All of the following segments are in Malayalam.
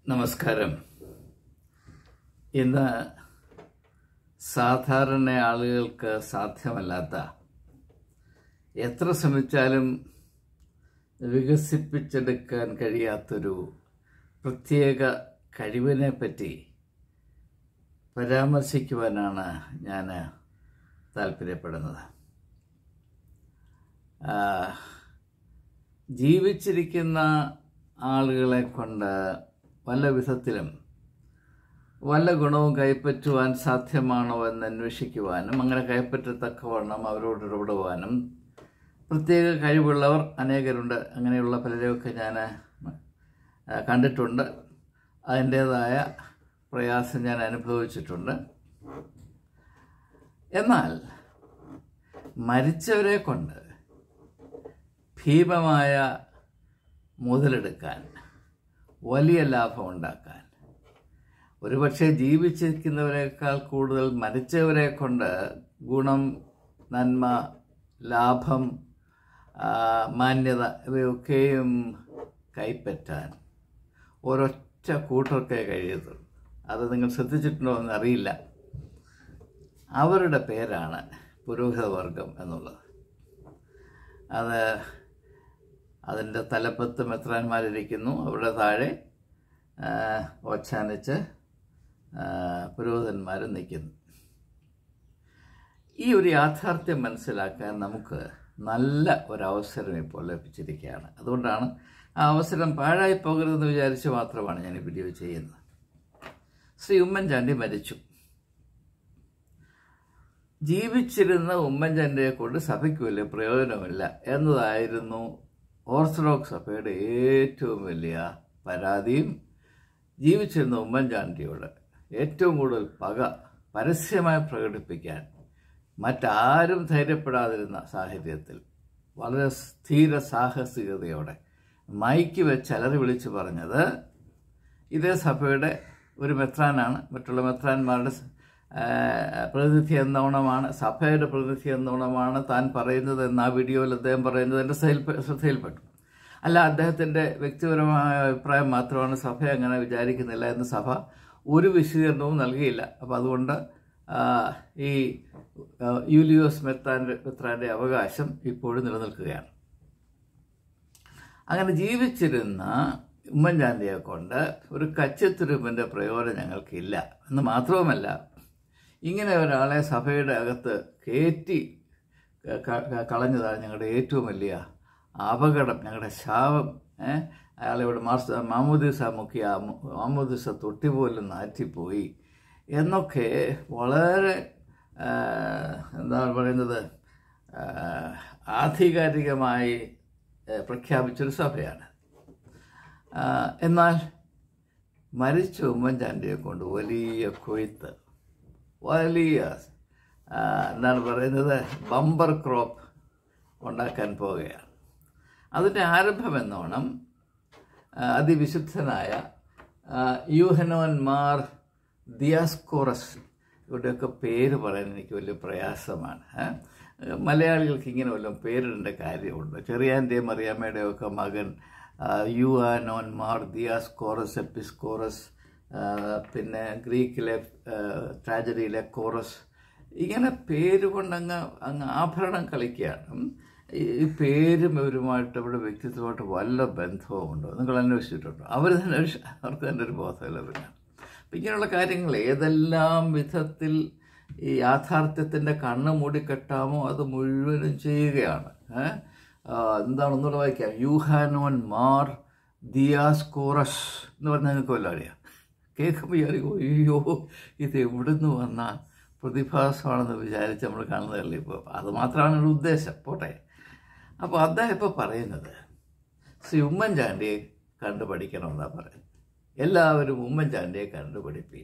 നമസ്കാരം ഇന്ന് സാധാരണ ആളുകൾക്ക് സാധ്യമല്ലാത്ത എത്ര ശ്രമിച്ചാലും വികസിപ്പിച്ചെടുക്കാൻ കഴിയാത്തൊരു പ്രത്യേക കഴിവിനെ പറ്റി പരാമർശിക്കുവാനാണ് ഞാൻ താല്പര്യപ്പെടുന്നത് ആ, ജീവിച്ചിരിക്കുന്ന ആളുകളെ കൊണ്ട് വല്ല വിധത്തിലും വല്ല ഗുണവും കൈപ്പറ്റുവാൻ സാധ്യമാണോ എന്ന് അന്വേഷിക്കുവാനും അങ്ങനെ കൈപ്പറ്റത്തക്കവണ്ണം അവരോട് ഇടപെടുവാനും പ്രത്യേക കഴിവുള്ളവർ അനേകരുണ്ട് അങ്ങനെയുള്ള പലരെയൊക്കെ ഞാൻ കണ്ടിട്ടുണ്ട് അതിൻ്റേതായ പ്രയാസം ഞാൻ അനുഭവിച്ചിട്ടുണ്ട് എന്നാൽ മരിച്ചവരെ കൊണ്ട് ഭീമമായ മുതലെടുക്കാൻ വലിയ ലാഭം ഉണ്ടാക്കാൻ ഒരുപക്ഷെ ജീവിച്ചിരിക്കുന്നവരെക്കാൾ കൂടുതൽ മരിച്ചവരെ കൊണ്ട് ഗുണം നന്മ ലാഭം ആ, മാന്യത ഇവയൊക്കെയും കൈപ്പറ്റാൻ ഒരൊറ്റ കൂട്ടർക്കേ കഴിയത്തുള്ളൂ അത് നിങ്ങൾ ശ്രദ്ധിച്ചിട്ടുണ്ടോ എന്ന് അറിയില്ല അവരുടെ പേരാണ് പുരോഹിതവർഗം എന്നുള്ളത് അത് അതിൻ്റെ തലപ്പത്ത് മെത്രാന്മാരിരിക്കുന്നു അവിടെ താഴെ ആ, ഓച്ചാനിച്ച് ആ, പുരോഹിതന്മാർ നിൽക്കുന്നു ഈ ഒരു യാഥാർത്ഥ്യം മനസ്സിലാക്കാൻ നമുക്ക് നല്ല ഒരവസരം ഇപ്പോൾ ലഭിച്ചിരിക്കുകയാണ് അതുകൊണ്ടാണ് ആ അവസരം പാഴായി പോകരുതെന്ന് വിചാരിച്ച് മാത്രമാണ് ഞാൻ ഈ വീഡിയോ ചെയ്യുന്നത് ശ്രീ ഉമ്മൻചാണ്ടി മരിച്ചു ജീവിച്ചിരുന്ന ഉമ്മൻചാണ്ടിയെ കൊണ്ട് സഭയ്ക്ക് വലിയ പ്രയോജനമില്ല എന്നതായിരുന്നു ഓർത്തഡോക്സ് സഭയുടെ ഏറ്റവും വലിയ പരാതിയും ജീവിച്ചിരുന്ന ഉമ്മൻചാണ്ടിയോട് ഏറ്റവും കൂടുതൽ പക പരസ്യമായി പ്രകടിപ്പിക്കാൻ മറ്റാരും ധൈര്യപ്പെടാതിരുന്ന സാഹചര്യത്തിൽ വളരെ സ്ഥിര സാഹസികതയോടെ മൈക്ക് വെച്ച് അലറി വിളിച്ചു പറഞ്ഞത് ഇതേ സഭയുടെ ഒരു മെത്രാനാണ് മറ്റുള്ള മെത്രാന്മാരുടെ സ- ആ, പ്രതിനിധി എന്നോണമാണ് സഭയുടെ പ്രതിനിധി എന്നോണമാണ് താൻ പറയുന്നത് എന്ന് ആ വീഡിയോയിൽ അദ്ദേഹം പറയുന്നത് എൻ്റെ ശ്രദ്ധയിൽ ശ്രദ്ധയിൽപ്പെട്ടു അല്ല അദ്ദേഹത്തിൻ്റെ വ്യക്തിപരമായ അഭിപ്രായം മാത്രമാണ് സഭ അങ്ങനെ വിചാരിക്കുന്നില്ല എന്ന് സഭ ഒരു വിശദീകരണവും നൽകിയില്ല അപ്പം അതുകൊണ്ട് ആ, ഈ ആ, യൂലിയോസ് മെത്രാൻ്റെ മെത്രാൻ്റെ അവകാശം ഇപ്പോഴും നിലനിൽക്കുകയാണ് അങ്ങനെ ജീവിച്ചിരുന്ന ഉമ്മൻചാണ്ടിയെ കൊണ്ട് ഒരു കച്ചത്തുരുമ്പിൻ്റെ പ്രയോജനം ഞങ്ങൾക്കില്ല എന്ന് മാത്രവുമല്ല ഇങ്ങനെ ഒരാളെ സഭയുടെ അകത്ത് കയറ്റി ക- ക- കളഞ്ഞതാണ് ഞങ്ങളുടെ ഏറ്റവും വലിയ അപകടം ഞങ്ങളുടെ ശാപം ഏ? അയാളെ ഇവിടെ മാർസ് മാമോദീസ മുഖ്യ മാമോദീസ തൊട്ടിപോലും നാറ്റിപ്പോയി എന്നൊക്കെ വളരെ ആ, എന്താണ് പറയുന്നത് ആ, ആധികാരികമായി ഏ, പ്രഖ്യാപിച്ചൊരു സഭയാണ് ആ, എന്നാൽ മരിച്ച ഉമ്മൻചാണ്ടിയെ കൊണ്ട് വലിയ കൊയ്ത്ത് വലിയ ആ, എന്താണ് പറയുന്നത് ബമ്പർ ക്രോപ്പ് ഉണ്ടാക്കാൻ പോവുകയാണ് അതിൻ്റെ ആരംഭം എന്നോണം ആ, അതിവിശുദ്ധനായ ആ, യൂഹനോൻ മാർ ദിയാസ്കോറസ് ഇവരുടെയൊക്കെ പേര് പറയാൻ എനിക്ക് വലിയ പ്രയാസമാണ് ഏ? മലയാളികൾക്ക് ഇങ്ങനെ വല്ലതും പേരിടേണ്ട കാര്യമുണ്ട് ചെറിയാൻ്റെയും മറിയാമ്മയുടെയും ഒക്കെ മകൻ ആ, യുവാനോൻ മാർ ദിയാസ്കോറസ് എപ്പിസ്കോറസ് ആ, പിന്നെ ഗ്രീക്കിലെ ട്രാജഡിയിലെ കോറസ് ഇങ്ങനെ പേര് കൊണ്ട് അങ്ങ് അങ്ങ് ആഭരണം കളിക്കുകയാണ് ഉം. ഈ ഈ പേരും ഇവരുമായിട്ട് ഇവിടെ വ്യക്തിത്വമായിട്ട് വല്ല ബന്ധവുമുണ്ടോ നിങ്ങൾ അന്വേഷിച്ചിട്ടുണ്ടോ അവർ തന്നെ ഒരു- അവർക്ക് തന്നെ ഒരു ബോധമില്ല പിന്നെ അപ്പം ഇങ്ങനെയുള്ള കാര്യങ്ങൾ ഏതെല്ലാം വിധത്തിൽ ഈ യാഥാർത്ഥ്യത്തിൻ്റെ കണ്ണ് മൂടിക്കെട്ടാമോ അത് മുഴുവനും ചെയ്യുകയാണ് ഏ? ആ, എന്താണെന്നുള്ളത് വായിക്കാം യൂഹാനോൻ മാർ ദിയാസ്കോറസ് എന്ന് പറഞ്ഞാൽ നിങ്ങൾക്ക് വല്ല അറിയാം കേൾക്കുമ്പോൾ വിചാരിക്കും അയ്യോ ഇത് എവിടുന്ന് വന്ന പ്രതിഭാസമാണെന്ന് വിചാരിച്ച് നമ്മൾ കാണുന്നതല്ലേ ഇപ്പോൾ അത് മാത്രമാണ് ഒരു ഉദ്ദേശം പോട്ടെ അപ്പോൾ അദ്ദേഹം ഇപ്പോൾ പറയുന്നത് ശ്രീ ഉമ്മൻചാണ്ടിയെ കണ്ടു പഠിക്കണമെന്നാണ് പറയുന്നത് എല്ലാവരും ഉമ്മൻചാണ്ടിയെ കണ്ടു പഠിപ്പി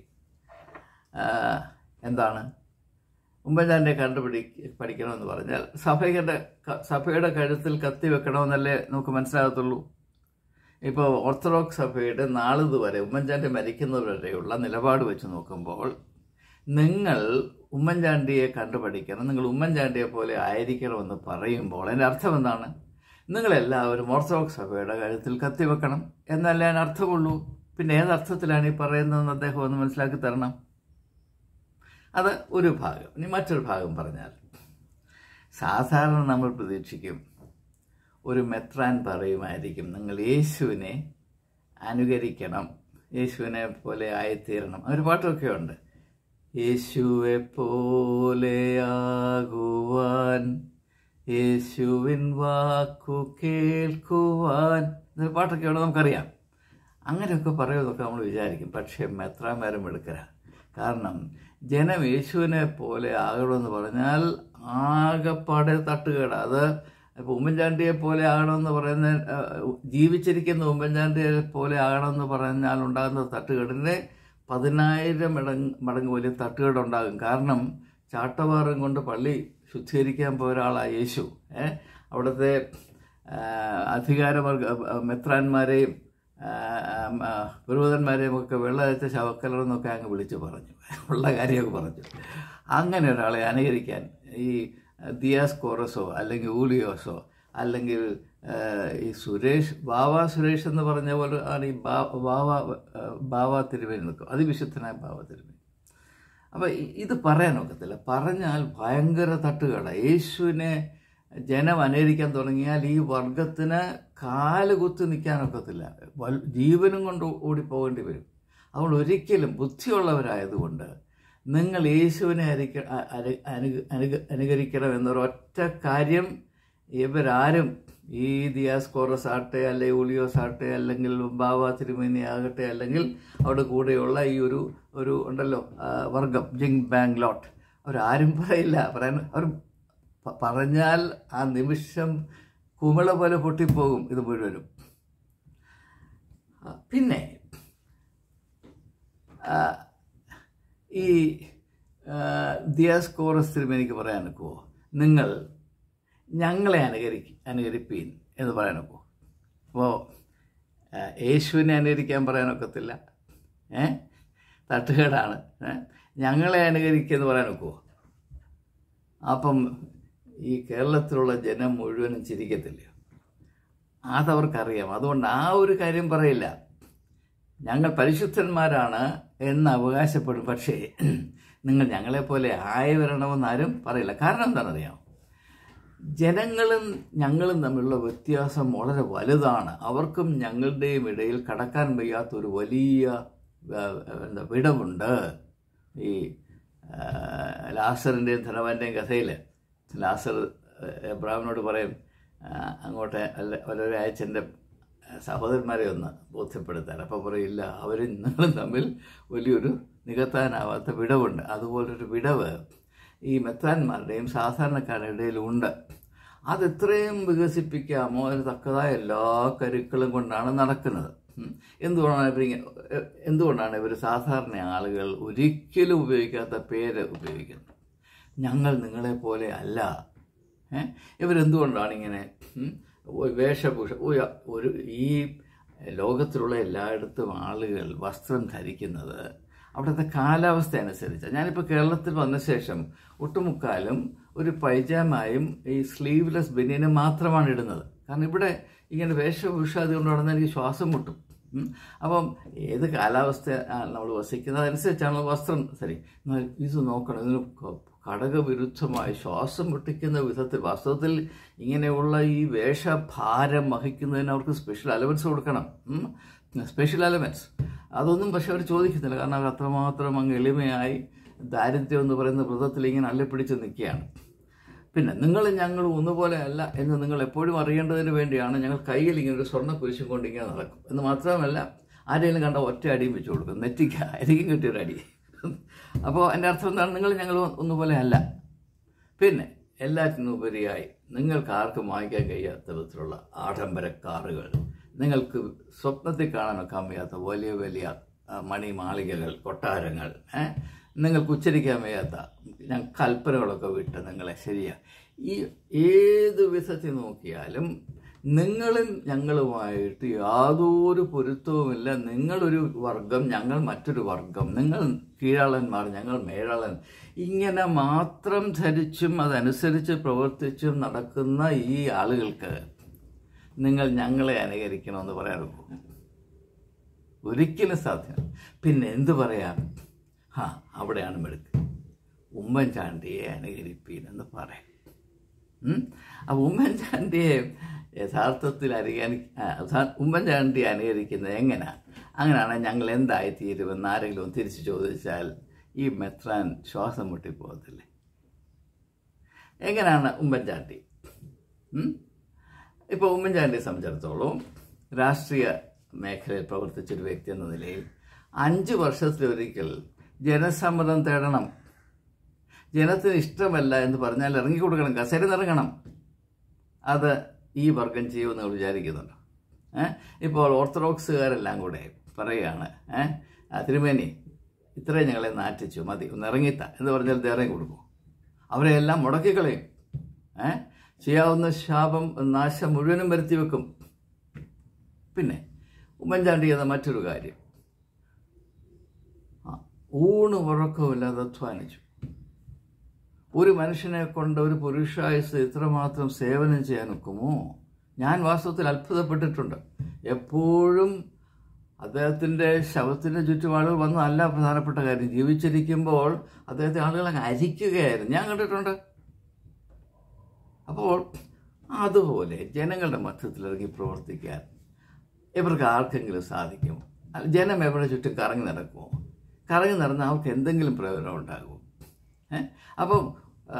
എന്താണ് ഉമ്മൻചാണ്ടിയെ കണ്ടുപിടി പഠിക്കണമെന്ന് പറഞ്ഞാൽ സഭയുടെ ക- സഭയുടെ കഴുത്തിൽ കത്തി വെക്കണമെന്നല്ലേ നമുക്ക് മനസ്സിലാകത്തുള്ളൂ ഇപ്പോൾ ഓർത്തഡോക്സ് സഭയുടെ നാളിതുവരെ ഉമ്മൻചാണ്ടി മരിക്കുന്നതുവരെയുള്ള നിലപാട് വെച്ച് നോക്കുമ്പോൾ നിങ്ങൾ ഉമ്മൻചാണ്ടിയെ കണ്ടുപഠിക്കണം നിങ്ങൾ ഉമ്മൻചാണ്ടിയെ പോലെ ആയിരിക്കണമെന്ന് പറയുമ്പോൾ അതിൻ്റെ അർത്ഥം എന്താണ് നിങ്ങളെല്ലാവരും ഓർത്തഡോക്സ് സഭയുടെ കഴുത്തിൽ കത്തിവെക്കണം എന്നല്ലേ അതിന് അർത്ഥമുള്ളൂ പിന്നെ ഏതർത്ഥത്തിലാണ് ഈ പറയുന്നതെന്ന് അദ്ദേഹം ഒന്ന് മനസ്സിലാക്കി തരണം അത് ഒരു ഭാഗം ഇനി മറ്റൊരു ഭാഗം പറഞ്ഞാൽ സാധാരണ നമ്മൾ പ്രതീക്ഷിക്കും ഒരു മെത്രാൻ പറയുമായിരിക്കും നിങ്ങൾ യേശുവിനെ അനുകരിക്കണം യേശുവിനെ പോലെ ആയിത്തീരണം ഒരു പാട്ടൊക്കെ ഉണ്ട് യേശുവെ പോലെയാകുവാൻ യേശുവിൻ വാക്കു കേൾക്കുവാൻ എന്നൊരു പാട്ടൊക്കെ ഉണ്ട് നമുക്കറിയാം അങ്ങനെയൊക്കെ പറയുമെന്നൊക്കെ നമ്മൾ വിചാരിക്കും പക്ഷേ മെത്രാന്മാരും എടുക്കല കാരണം ജനം യേശുവിനെ പോലെ ആകണമെന്ന് പറഞ്ഞാൽ ആകെപ്പാടെ തട്ടുകേട അത് ഇപ്പോൾ ഉമ്മൻചാണ്ടിയെ പോലെ ആകണമെന്ന് പറയുന്ന ജീവിച്ചിരിക്കുന്ന ഉമ്മൻചാണ്ടിയെ പോലെ ആകണമെന്ന് പറഞ്ഞാൽ ഉണ്ടാകുന്ന തട്ടുകേടിൻ്റെ പതിനായിരം മടങ്ങ് മടങ്ങ് വലിയ തട്ടുകേടുണ്ടാകും കാരണം ചാട്ടവാറും കൊണ്ട് പള്ളി ശുദ്ധീകരിക്കാൻ പോയ ഒരാളാണ് യേശു ഏ അവിടുത്തെ അധികാരവർഗ മെത്രാന്മാരെയും പുരോഹിതന്മാരെയും ഒക്കെ വെള്ളയച്ച ശവക്കലറെന്നൊക്കെ അങ്ങ് വിളിച്ചു പറഞ്ഞു ഉള്ള കാര്യമൊക്കെ പറഞ്ഞു അങ്ങനെ ഒരാളെ അനുകരിക്കാൻ ഈ ദിയാസ് കോറസോ അല്ലെങ്കിൽ ഊലിയോസോ അല്ലെങ്കിൽ ഈ സുരേഷ് ബാവ സുരേഷ് എന്ന് പറഞ്ഞ പോലെ ആണ് ഈ ബാവ ബാവ തിരുമേനി നിൽക്കും അതിവിശുദ്ധനായ ബാവ തിരുമേനി അപ്പം ഇത് പറയാനൊക്കത്തില്ല പറഞ്ഞാൽ ഭയങ്കര തട്ടുകട യേശുവിനെ ജനം അനുകരിക്കാൻ തുടങ്ങിയാൽ ഈ വർഗത്തിന് കാല് കുത്തി നിൽക്കാനൊക്കത്തില്ല ജീവനും കൊണ്ട് ഓടിപ്പോകേണ്ടി വരും അതുകൊണ്ട് ഒരിക്കലും ബുദ്ധിയുള്ളവരായതുകൊണ്ട് നിങ്ങൾ യേശുവിനെ അരിക്ക അനുകരിക്കണം എന്നൊരൊറ്റ കാര്യം ഇവരാരും ഈ ദിയാസ്കോറസ് ആട്ടെ അല്ലെങ്കിൽ ഉളിയോസ് ആട്ടെ അല്ലെങ്കിൽ ബാബ തിരുമേനി ആകട്ടെ അല്ലെങ്കിൽ അവിടെ കൂടെയുള്ള ഈ ഒരു ഒരു ഉണ്ടല്ലോ വർഗം ജിങ് ബാങ്ക്ലോട്ട് അവരാരും പറയില്ല പറയാൻ അവർ പറഞ്ഞാൽ ആ നിമിഷം കുമിള പോലെ പൊട്ടിപ്പോകും ഇത് മുഴുവനും പിന്നെ ഈ ദിയാസ്കോറസ് തിരുമേനിക്ക് പറയാൻ ഒക്കുമോ നിങ്ങൾ ഞങ്ങളെ അനുകരി അനുകരിപ്പീൻ എന്ന് പറയാനൊക്കുമോ അപ്പോൾ യേശുവിനെ അനുകരിക്കാൻ പറയാനൊക്കത്തില്ല ഏ തട്ടുകേടാണ് ഞങ്ങളെ അനുകരിക്കുക പറയാനൊക്കുമോ അപ്പം ഈ കേരളത്തിലുള്ള ജനം മുഴുവനും ചിരിക്കത്തില്ല അതവർക്കറിയാം അതുകൊണ്ട് ആ ഒരു കാര്യം പറയില്ല ഞങ്ങൾ പരിശുദ്ധന്മാരാണ് എന്ന് അവകാശപ്പെടും പക്ഷേ നിങ്ങൾ ഞങ്ങളെപ്പോലെ ആയി വരണമെന്ന് ആരും പറയില്ല കാരണം എന്താണെന്നറിയാം ജനങ്ങളും ഞങ്ങളും തമ്മിലുള്ള വ്യത്യാസം വളരെ വലുതാണ് അവർക്കും ഞങ്ങളുടെയും ഇടയിൽ കടക്കാൻ വയ്യാത്ത ഒരു വലിയ എന്താ വിടവുണ്ട് ഈ ലാസറിൻ്റെയും ധനവാന്റെയും കഥയിൽ ലാസർ എബ്രാഹിമിനോട് പറയും അങ്ങോട്ട് അല്ല ഒരൊരാഴ്ചൻ്റെ സഹോദരന്മാരെ ഒന്ന് ബോധ്യപ്പെടുത്താൻ അപ്പോൾ പറയില്ല അവരും നിങ്ങളും തമ്മിൽ വലിയൊരു നികത്താനാവാത്ത വിടവുണ്ട് അതുപോലൊരു വിടവ് ഈ മെത്താന്മാരുടെയും സാധാരണക്കാരുടെ ഇടയിലുണ്ട് അതെത്രയും വികസിപ്പിക്കാമോ അതിന് തക്കതായ എല്ലാ കരുക്കളും കൊണ്ടാണ് നടക്കുന്നത് എന്തുകൊണ്ടാണ് ഇവർ എന്തുകൊണ്ടാണ് ഇവർ സാധാരണ ആളുകൾ ഒരിക്കലും ഉപയോഗിക്കാത്ത പേര് ഉപയോഗിക്കുന്നത് ഞങ്ങൾ നിങ്ങളെ പോലെ അല്ല ഇവരെന്തുകൊണ്ടാണ് ഇങ്ങനെ വേഷഭൂഷ ഒരു ഈ ലോകത്തിലുള്ള എല്ലായിടത്തും ആളുകൾ വസ്ത്രം ധരിക്കുന്നത് അവിടുത്തെ കാലാവസ്ഥ അനുസരിച്ച് ഞാനിപ്പോൾ കേരളത്തിൽ വന്ന ശേഷം ഒട്ടുമുക്കാലും ഒരു പൈജാമായും ഈ സ്ലീവ്ലെസ് ബനിയനും മാത്രമാണ് ഇടുന്നത് കാരണം ഇവിടെ ഇങ്ങനെ വേഷഭൂഷ അതുകൊണ്ട് നടന്നാൽ എനിക്ക് ശ്വാസം മുട്ടും അപ്പം ഏത് കാലാവസ്ഥ നമ്മൾ വസിക്കുന്നത് അതനുസരിച്ചാണ് വസ്ത്രം ശരി എന്നാൽ ഇത് നോക്കണം ഇതിന് ഘടകവിരുദ്ധമായി ശ്വാസം മുട്ടിക്കുന്ന വിധത്തിൽ വാസ്തവത്തിൽ ഇങ്ങനെയുള്ള ഈ വേഷഭാരം വഹിക്കുന്നതിന് അവർക്ക് സ്പെഷ്യൽ അലവൻസ് കൊടുക്കണം സ്പെഷ്യൽ അലവൻസ് അതൊന്നും പക്ഷെ അവർ ചോദിക്കുന്നില്ല കാരണം അവർ അത്രമാത്രം അങ്ങ് എളിമയായി ദാരിദ്ര്യം എന്ന് പറയുന്ന വ്രതത്തിൽ ഇങ്ങനെ അല്ലപ്പിടിച്ച് നിൽക്കുകയാണ് പിന്നെ നിങ്ങൾ ഞങ്ങൾ ഒന്നുപോലെ അല്ല എന്ന് നിങ്ങൾ എപ്പോഴും അറിയേണ്ടതിന് വേണ്ടിയാണ് ഞങ്ങൾ കയ്യിൽ ഇങ്ങനെ ഒരു സ്വർണ്ണ കുരിശും കൊണ്ട് ഇങ്ങനെ നടക്കും എന്ന് മാത്രമല്ല ആരെങ്കിലും കണ്ട ഒറ്റ അടിയും വെച്ച് കൊടുക്കും നെറ്റിക്ക എനിക്കും കിട്ടിയൊരു അടി അപ്പോൾ എൻ്റെ അർത്ഥം എന്താണ് നിങ്ങൾ ഞങ്ങൾ ഒന്നുപോലെ അല്ല പിന്നെ എല്ലാറ്റിനും ഉപരിയായി നിങ്ങൾക്ക് ആർക്കും വാങ്ങിക്കാൻ കഴിയാത്ത വിധത്തിലുള്ള ആഡംബര കാറുകൾ നിങ്ങൾക്ക് സ്വപ്നത്തിൽ കാണാനൊക്കാൻ വയ്യാത്ത വലിയ വലിയ മണിമാളികകൾ കൊട്ടാരങ്ങൾ നിങ്ങൾക്ക് ഉച്ചരിക്കാൻ വയ്യാത്ത ഞാൻ കൽപ്പനകളൊക്കെ വിട്ട് നിങ്ങളെ ശരിയാ ഈ ഏത് വിധത്തിൽ നോക്കിയാലും നിങ്ങളും ഞങ്ങളുമായിട്ട് യാതൊരു പൊരുത്തവുമില്ല നിങ്ങളൊരു വർഗം ഞങ്ങൾ മറ്റൊരു വർഗം നിങ്ങൾ കീഴാളന്മാർ ഞങ്ങൾ മേഴാളൻ ഇങ്ങനെ മാത്രം ധരിച്ചും അതനുസരിച്ച് പ്രവർത്തിച്ചും നടക്കുന്ന ഈ ആളുകൾക്ക് നിങ്ങൾ ഞങ്ങളെ അനുകരിക്കണമെന്ന് പറയാറുള്ളൂ ഒരിക്കലും സാധ്യമല്ല പിന്നെ എന്തു പറയാം ആ അവിടെയാണ് മെടുക്ക് ഉമ്മൻചാണ്ടിയെ അനുകരിപ്പീൻ എന്ന് പറയാം ഉം? അപ്പൊ ഉമ്മൻചാണ്ടിയെ യഥാർത്ഥത്തിൽ അനുകരി ആ, യഥാ- ഉമ്മൻചാണ്ടിയെ അനുകരിക്കുന്നത് എങ്ങനെയാണ് അങ്ങനെയാണെങ്കിൽ ഞങ്ങൾ എന്തായിത്തീരുമെന്ന് ആരെങ്കിലും തിരിച്ചു ചോദിച്ചാൽ ഈ മെത്രാൻ ശ്വാസം മുട്ടിപ്പോകത്തില്ലേ എങ്ങനെയാണ് ഉമ്മൻചാണ്ടി ഉം? ഇപ്പോൾ ഉമ്മൻചാണ്ടിയെ സംബന്ധിച്ചിടത്തോളം രാഷ്ട്രീയ മേഖലയിൽ പ്രവർത്തിച്ചൊരു വ്യക്തി എന്ന നിലയിൽ അഞ്ച് വർഷത്തിലൊരിക്കൽ ജനസമ്മതം തേടണം ജനത്തിന് ഇഷ്ടമല്ല എന്ന് പറഞ്ഞാൽ ഇറങ്ങിക്കൊടുക്കണം കസേര ഇറങ്ങണം അത് ഈ വർഗം ചെയ്യുമെന്ന് നിങ്ങൾ വിചാരിക്കുന്നുണ്ടോ ഏഹ് ഇപ്പോൾ ഓർത്തഡോക്സുകാരെല്ലാം കൂടെ പറയുകയാണ് ഏഹ് ആ, തിരുമേനി ഇത്രയും ഞങ്ങളെ നാറ്റിച്ചു മതി ഒന്ന് ഇറങ്ങിത്ത എന്ന് പറഞ്ഞാൽ ഇത് ഇറങ്ങി കൊടുക്കും അവരെ എല്ലാം മുടക്കിക്കളയും ഏഹ് ചെയ്യാവുന്ന ശാപം നാശം മുഴുവനും വരുത്തി വെക്കും പിന്നെ ഉമ്മൻചാണ്ടി എന്ന മറ്റൊരു കാര്യം ആ, ഊണ് ഉറക്കമില്ലാതെ അധ്വാനിച്ചു ഒരു മനുഷ്യനെ കൊണ്ട് ഒരു പുരുഷായുസ് ഇത്രമാത്രം സേവനം ചെയ്യാൻ ഒക്കുമോ ഞാൻ വാസ്തവത്തിൽ അത്ഭുതപ്പെട്ടിട്ടുണ്ട് എപ്പോഴും അദ്ദേഹത്തിൻ്റെ ശവത്തിൻ്റെ ചുറ്റും ആളുകൾ വന്നതല്ല പ്രധാനപ്പെട്ട കാര്യം ജീവിച്ചിരിക്കുമ്പോൾ അദ്ദേഹത്തെ ആളുകൾ അങ്ങ് അരിക്കുകയായിരുന്നു ഞാൻ കണ്ടിട്ടുണ്ട് അപ്പോൾ അതുപോലെ ജനങ്ങളുടെ മധ്യത്തിൽ ഇറങ്ങി പ്രവർത്തിക്കാൻ ഇവർക്ക് ആർക്കെങ്കിലും സാധിക്കുമോ അല്ല, ജനം എവിടെ ചുറ്റും കറങ്ങി നടക്കുമോ കറങ്ങി നടന്നാൽ അവർക്ക് എന്തെങ്കിലും പ്രയോജനം ഉണ്ടാകുമോ ഏ? അപ്പം ആ,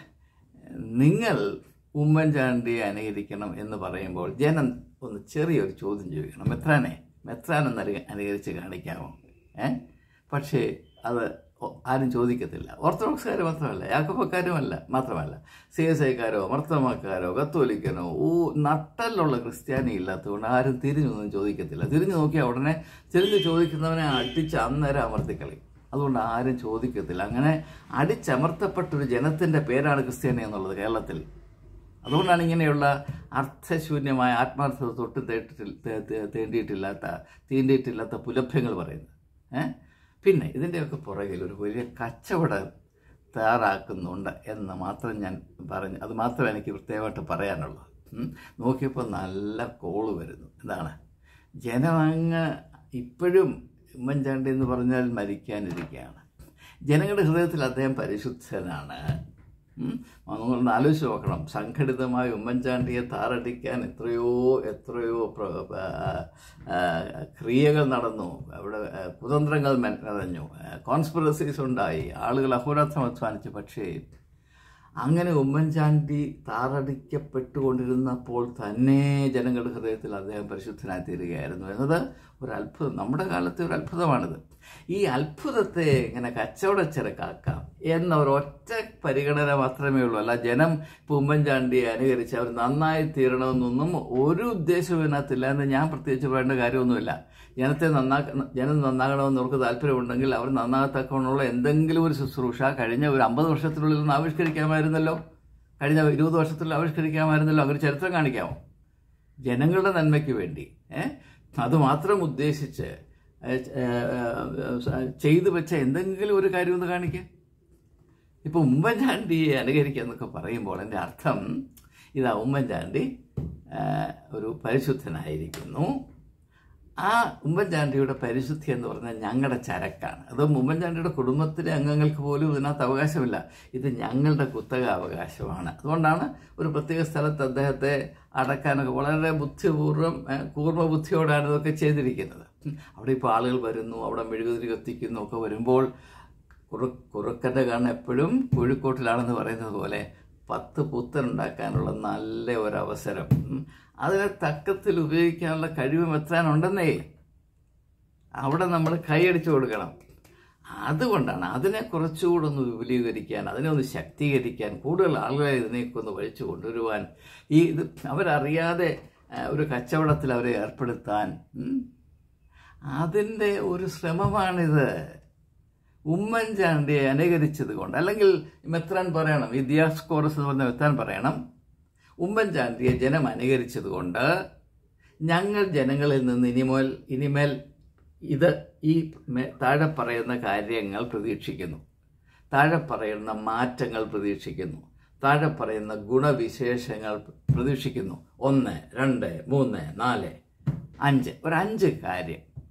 നിങ്ങൾ ഉമ്മൻചാണ്ടിയെ അനുകരിക്കണം എന്ന് പറയുമ്പോൾ ജനം ഒന്ന് ചെറിയൊരു ചോദ്യം ചോദിക്കണം മെത്രാനെ മെത്രാൻ എന്ന് അനു- അനുകരിച്ച് കാണിക്കാമോ ഏ പക്ഷേ അത് ഒ- ആരും ചോദിക്കത്തില്ല ഓർത്തഡോക്സുകാർ മാത്രമല്ല യാക്കോബക്കാരുമല്ല മാത്രമല്ല സി എസ് ഐക്കാരോ മർത്തമാക്കാരോ കത്തോലിക്കനോ ഊ നട്ടലുള്ള ക്രിസ്ത്യാനി ഇല്ലാത്തതുകൊണ്ട് ആരും തിരിഞ്ഞൊന്നും ചോദിക്കത്തില്ല തിരിഞ്ഞു നോക്കിയാൽ ഉടനെ തിരിഞ്ഞു ചോദിക്കുന്നവനെ അടിച്ച് അന്നേരം അമർത്തിക്കളി അതുകൊണ്ട് ആരും ചോദിക്കത്തില്ല അങ്ങനെ അടിച്ചമർത്തപ്പെട്ട ഒരു ജനത്തിൻ്റെ പേരാണ് ക്രിസ്ത്യാനി എന്നുള്ളത് കേരളത്തിൽ അതുകൊണ്ടാണ് ഇങ്ങനെയുള്ള അർത്ഥശൂന്യമായ ആത്മാർത്ഥത തൊട്ട് തേട്ടിട്ടിൽ തേ- തേ- തേണ്ടിയിട്ടില്ലാത്ത തീണ്ടിയിട്ടില്ലാത്ത പുലഭ്യങ്ങൾ പറയുന്നത് ഏ പിന്നെ ഇതിൻ്റെയൊക്കെ പുറകിൽ ഒരു വലിയ കച്ചവടം തയ്യാറാക്കുന്നുണ്ട് എന്ന് മാത്രം ഞാൻ പറഞ്ഞു അത് മാത്രമേ എനിക്ക് പ്രത്യേകമായിട്ട് പറയാനുള്ളൂ ഉം. നോക്കിയപ്പോൾ നല്ല കോള് വരുന്നു എന്താണ് ജനം അങ്ങ് ഇപ്പോഴും ഉമ്മൻചാണ്ടി എന്ന് പറഞ്ഞാൽ മരിക്കാനിരിക്കുകയാണ് ജനങ്ങളുടെ ഹൃദയത്തിൽ അദ്ദേഹം പരിശുദ്ധനാണ് ഉം. നമ്മളൊന്ന് ആലോചിച്ച് നോക്കണം സംഘടിതമായ ഉമ്മൻചാണ്ടിയെ താറടിക്കാൻ എത്രയോ എത്രയോ പ്ര- ആ, ആ, ക്രിയകൾ നടന്നു അവിടെ ആ, കുതന്ത്രങ്ങൾ മെ- നിറഞ്ഞു കോൺസ്പിറസീസ് ഉണ്ടായി ആളുകൾ അഹോരാത്രം അധ്വാനിച്ചു പക്ഷേ അങ്ങനെ ഉമ്മൻചാണ്ടി താറടിക്കപ്പെട്ടുകൊണ്ടിരുന്നപ്പോൾ തന്നെ ജനങ്ങളുടെ ഹൃദയത്തിൽ അദ്ദേഹം പരിശുദ്ധനായി തീരുകയായിരുന്നു എന്നത് ഒരു അത്ഭുതം നമ്മുടെ കാലത്തെ ഒരു അത്ഭുതമാണിത് ഈ അത്ഭുതത്തെ ഇങ്ങനെ കച്ചവടച്ചരക്കാക്കാം എന്ന ഒരൊറ്റ പരിഗണന മാത്രമേ ഉള്ളൂ അല്ല ജനം ഇപ്പോൾ ഉമ്മൻചാണ്ടിയെ അനുകരിച്ച് അവർ നന്നായി തീരണമെന്നൊന്നും ഒരു ഉദ്ദേശവും ഇതിനകത്തില്ല എന്ന് ഞാൻ പ്രത്യേകിച്ച് പറയേണ്ട കാര്യമൊന്നുമില്ല ജനത്തെ നന്നാക്ക ജനം നന്നാകണമെന്ന് അവർക്ക് താല്പര്യമുണ്ടെങ്കിൽ അവർ നന്നാകത്തക്കവണ്ണമുള്ള എന്തെങ്കിലും ഒരു ശുശ്രൂഷ കഴിഞ്ഞ ഒരു അമ്പത് വർഷത്തിനുള്ളിൽ ഒന്ന് ആവിഷ്കരിക്കാമായിരുന്നല്ലോ കഴിഞ്ഞ ഇരുപത് വർഷത്തിൽ ആവിഷ്കരിക്കാമായിരുന്നല്ലോ അവർ ചരിത്രം കാണിക്കാമോ ജനങ്ങളുടെ നന്മയ്ക്ക് വേണ്ടി ഏ? അത് മാത്രം ഉദ്ദേശിച്ച് ഏ, ഏ, ഏ, ചെയ്തു വെച്ച എന്തെങ്കിലും ഒരു കാര്യം ഒന്ന് കാണിക്കുക ഇപ്പൊ ഉമ്മൻചാണ്ടിയെ അനുകരിക്കുക എന്നൊക്കെ പറയുമ്പോൾ എൻ്റെ അർത്ഥം ഇതാ ഉമ്മൻചാണ്ടി ആ, ഒരു പരിശുദ്ധനായിരിക്കുന്നു ആ ഉമ്മൻചാണ്ടിയുടെ പരിശുദ്ധി എന്ന് പറഞ്ഞാൽ ഞങ്ങളുടെ ചരക്കാണ് അത് ഉമ്മൻചാണ്ടിയുടെ കുടുംബത്തിലെ അംഗങ്ങൾക്ക് പോലും ഇതിനകത്ത് അവകാശമില്ല ഇത് ഞങ്ങളുടെ കുത്തക അവകാശമാണ് അതുകൊണ്ടാണ് ഒരു പ്രത്യേക സ്ഥലത്ത് അദ്ദേഹത്തെ അടക്കാനൊക്കെ വളരെ ബുദ്ധിപൂർവ്വം ഏ, കൂർമ്മ ബുദ്ധിയോടാണ് ഇതൊക്കെ ചെയ്തിരിക്കുന്നത് അവിടെ ഇപ്പോൾ ആളുകൾ വരുന്നു അവിടെ മെഴുകുതിരി കത്തിക്കുന്നു ഒക്കെ വരുമ്പോൾ കുറു കുറുക്കൻ്റെ കണ്ണ് എപ്പോഴും കോഴിക്കോട്ടിലാണെന്ന് പറയുന്നത് പോലെ പത്ത് പുത്തനുണ്ടാക്കാനുള്ള നല്ല ഒരവസരം ഉം. അതിനെ തക്കത്തിൽ ഉപയോഗിക്കാനുള്ള കഴിവ് എത്താനുണ്ടെന്നേ അവിടെ നമ്മൾ കൈയടിച്ചു കൊടുക്കണം അതുകൊണ്ടാണ് അതിനെ കുറച്ചുകൂടെ ഒന്ന് വിപുലീകരിക്കാൻ അതിനെ ഒന്ന് ശക്തീകരിക്കാൻ കൂടുതൽ ആളുകളെ ഇതിനേക്ക് ഒന്ന് വഴിച്ചു കൊണ്ടുവരുവാൻ ഈ ഇത് അവരറിയാതെ ആ, ഒരു കച്ചവടത്തിൽ അവരെ ഏർപ്പെടുത്താൻ ഉം, അതിൻ്റെ ഒരു ശ്രമമാണിത് ഉമ്മൻചാണ്ടിയെ അനുകരിച്ചത് കൊണ്ട് അല്ലെങ്കിൽ മെത്രാൻ പറയണം ഈ ദിയാസ്കോറസ് എന്ന് പറഞ്ഞ മെത്രാൻ പറയണം ഉമ്മൻചാണ്ടിയെ ജനം അനുകരിച്ചത് കൊണ്ട് ഞങ്ങൾ ജനങ്ങളിൽ നിന്ന് ഇനിമേൽ ഇനിമേൽ ഇത് ഈ മെ- താഴെ പറയുന്ന കാര്യങ്ങൾ പ്രതീക്ഷിക്കുന്നു താഴെ പറയുന്ന മാറ്റങ്ങൾ പ്രതീക്ഷിക്കുന്നു താഴെ പറയുന്ന ഗുണവിശേഷങ്ങൾ പ്രതീക്ഷിക്കുന്നു ഒന്ന് രണ്ട് മൂന്ന് നാല് അഞ്ച് ഒരു അഞ്ച് കാര്യം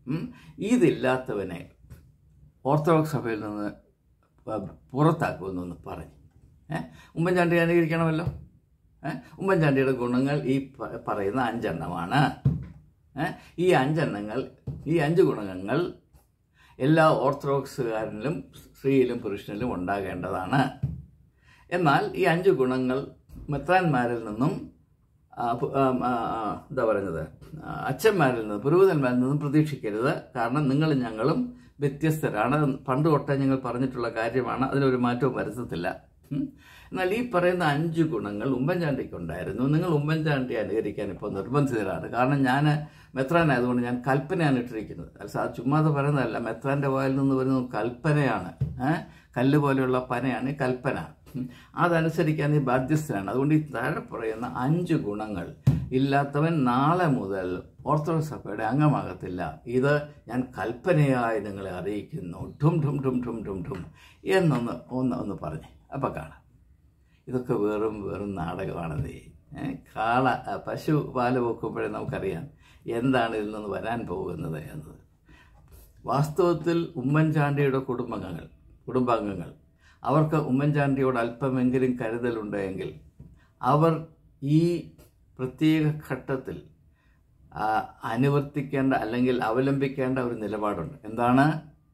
ഉം. ഇതില്ലാത്തവനെ ഓർത്തഡോക്സ് സഭയിൽ നിന്ന് പ- പുറത്താക്കുമെന്നൊന്ന് പറഞ്ഞു ഏ ഉമ്മൻചാണ്ടി അനുകരിക്കണമല്ലോ ഏ ഉമ്മൻചാണ്ടിയുടെ ഗുണങ്ങൾ ഈ പ- പറയുന്ന അഞ്ചെണ്ണമാണ് ഏ ഈ അഞ്ചെണ്ണങ്ങൾ ഈ അഞ്ച് ഗുണങ്ങൾ എല്ലാ ഓർത്തഡോക്സുകാരനിലും സ്ത്രീയിലും പുരുഷനിലും ഉണ്ടാകേണ്ടതാണ് എന്നാൽ ഈ അഞ്ച് ഗുണങ്ങൾ മെത്രാന്മാരിൽ നിന്നും ആ, പു- ആ, ആ, ആ, എന്താ പറയുന്നത് ആ, അച്ഛന്മാരിൽ നിന്നും പുരോഹിതന്മാരിൽ നിന്നും പ്രതീക്ഷിക്കരുത് കാരണം നിങ്ങളും ഞങ്ങളും വ്യത്യസ്തരാണ് പണ്ട് തൊട്ടേ ഞങ്ങൾ പറഞ്ഞിട്ടുള്ള കാര്യമാണ് അതിനൊരു മാറ്റവും വരുത്തത്തില്ല ഉം. എന്നാൽ ഈ പറയുന്ന അഞ്ച് ഗുണങ്ങൾ ഉമ്മൻചാണ്ടിക്കുണ്ടായിരുന്നു നിങ്ങൾ ഉമ്മൻചാണ്ടി അനുകരിക്കാൻ ഇപ്പോൾ നിർബന്ധിതരാണ് കാരണം ഞാൻ മെത്രാനായതുകൊണ്ട് ഞാൻ കൽപ്പനയാണ് ഇട്ടിരിക്കുന്നത് അത് സാ ചുമ്മാതെ പറയുന്നതല്ല മെത്രാന്റെ വായിൽ നിന്ന് വരുന്നത് കൽപ്പനയാണ് ഏഹ് കല്ല് പോലെയുള്ള പനയാണ് ഈ കൽപ്പന ഉം. അതനുസരിക്കാൻ നീ ബാധ്യസ്ഥനാണ് അതുകൊണ്ട് ഈ താഴെ പറയുന്ന അഞ്ച് ഗുണങ്ങൾ ഇല്ലാത്തവൻ നാളെ മുതൽ ഓർത്തഡോക്സ് സഭയുടെ അംഗമാകത്തില്ല ഇത് ഞാൻ കൽപ്പനയായി നിങ്ങളെ അറിയിക്കുന്നു ഠും ഠും ഠും ഠും ഠും ഠും എന്നൊന്ന് ഒന്ന് ഒന്ന് പറഞ്ഞേ അപ്പം കാണാം ഇതൊക്കെ വെറും വെറും നാടകമാണെന്നേ ഏ, കാള ആ, പശു പാല് വെക്കുമ്പോഴേ നമുക്കറിയാം എന്താണ് ഇതിൽ നിന്ന് വരാൻ പോകുന്നത് എന്നത് വാസ്തവത്തിൽ ഉമ്മൻചാണ്ടിയുടെ കുടുംബാംഗങ്ങൾ കുടുംബാംഗങ്ങൾ അവർക്ക് ഉമ്മൻചാണ്ടിയോട് അല്പമെങ്കിലും കരുതലുണ്ടെങ്കിൽ അവർ ഈ പ്രത്യേക ഘട്ടത്തിൽ ആ, അനുവർത്തിക്കേണ്ട അല്ലെങ്കിൽ അവലംബിക്കേണ്ട ഒരു നിലപാടുണ്ട് എന്താണ്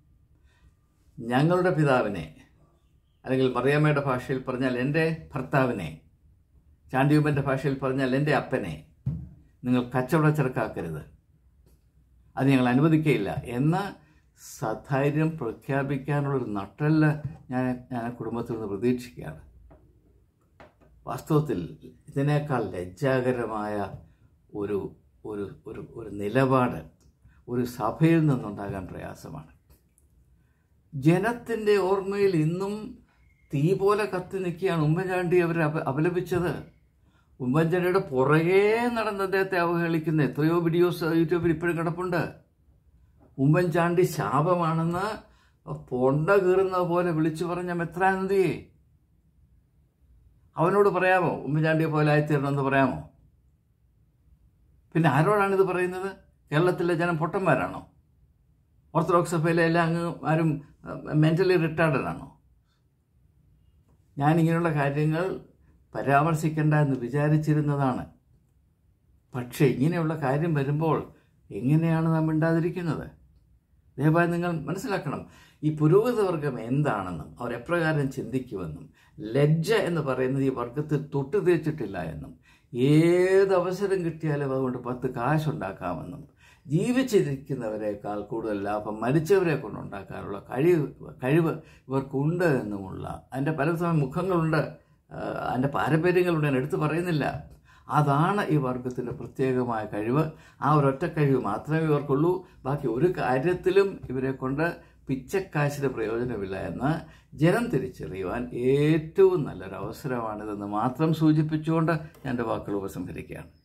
ഞങ്ങളുടെ പിതാവിനെ അല്ലെങ്കിൽ മറിയാമ്മയുടെ ഭാഷയിൽ പറഞ്ഞാൽ എൻ്റെ ഭർത്താവിനെ ചാണ്ടിയുമ്മൻ്റെ ഭാഷയിൽ പറഞ്ഞാൽ എൻ്റെ അപ്പനെ നിങ്ങൾ കച്ചവട ചെറുക്കാക്കരുത് അത് ഞങ്ങൾ അനുവദിക്കുകയില്ല എന്ന് സധൈര്യം പ്രഖ്യാപിക്കാനുള്ളൊരു നട്ടല് ഞാൻ ഞാൻ ആ കുടുംബത്തിൽ നിന്ന് പ്രതീക്ഷിക്കുകയാണ് വാസ്തവത്തിൽ ഇതിനേക്കാൾ ലജ്ജാകരമായ ഒരു ഒരു ഒരു ഒരു നിലപാട് ഒരു സഭയിൽ നിന്നുണ്ടാകാൻ പ്രയാസമാണ് ജനത്തിൻ്റെ ഓർമ്മയിൽ ഇന്നും തീ പോലെ കത്തി നിൽക്കുകയാണ് ഉമ്മൻചാണ്ടി അവർ അപ അപലപിച്ചത് ഉമ്മൻചാണ്ടിയുടെ പുറകെ നടന്ന് അദ്ദേഹത്തെ അവഹേളിക്കുന്ന എത്രയോ വീഡിയോസ് യൂട്യൂബിൽ ഇപ്പോഴും കിടപ്പുണ്ട് ഉമ്മൻചാണ്ടി ശാപമാണെന്ന് പൊണ്ട കീറുന്ന പോലെ വിളിച്ചു പറഞ്ഞ മെത്രാനന്ദിയെ അവനോട് പറയാമോ ഉമ്മൻചാണ്ടിയെ പോലെ ആയിത്തീരണമെന്ന് പറയാമോ പിന്നെ ആരോടാണ് ഇത് പറയുന്നത് കേരളത്തിലെ ജനം പൊട്ടന്മാരാണോ ഓർത്തഡോക്സ് സഭയിലെ എല്ലാ അംഗമാരും മെന്റലി റിട്ടാർഡഡ് ആണോ ഞാൻ ഇങ്ങനെയുള്ള കാര്യങ്ങൾ പരാമർശിക്കേണ്ട എന്ന് വിചാരിച്ചിരുന്നതാണ് പക്ഷേ ഇങ്ങനെയുള്ള കാര്യം വരുമ്പോൾ എങ്ങനെയാണ് നാം മിണ്ടാതിരിക്കുന്നത് ദയവായി നിങ്ങൾ മനസ്സിലാക്കണം ഈ പുരോഗതി വർഗം എന്താണെന്നും അവർ എപ്രകാരം ചിന്തിക്കുമെന്നും ലജ്ജ എന്ന് പറയുന്നത് ഈ വർഗത്തിൽ തൊട്ടു തേച്ചിട്ടില്ല എന്നും ഏത് അവസരം കിട്ടിയാലും അതുകൊണ്ട് പത്ത് കാശുണ്ടാക്കാമെന്നും ജീവിച്ചിരിക്കുന്നവരെക്കാൾ കൂടുതൽ ലാഭം മരിച്ചവരെ കൊണ്ടുണ്ടാക്കാനുള്ള കഴിവ് കഴിവ് ഇവർക്കുണ്ട് എന്നുമുള്ള അതിൻ്റെ പല സമയം മുഖങ്ങളുണ്ട് ആ, അതിൻ്റെ പാരമ്പര്യങ്ങളുണ്ട് ഞാൻ എടുത്തു പറയുന്നില്ല അതാണ് ഈ വർഗത്തിൻ്റെ പ്രത്യേകമായ കഴിവ് ആ ഒരൊറ്റ കഴിവ് മാത്രമേ ഇവർക്കുള്ളൂ ബാക്കി ഒരു കാര്യത്തിലും ഇവരെ കൊണ്ട് പിച്ചക്കാശിന് പ്രയോജനമില്ല എന്ന് ജനം തിരിച്ചറിയുവാൻ ഏറ്റവും നല്ലൊരു അവസരമാണിതെന്ന് മാത്രം സൂചിപ്പിച്ചുകൊണ്ട് ഞാൻ എൻ്റെ വാക്കുകൾ ഉപസംഹരിക്കുകയാണ്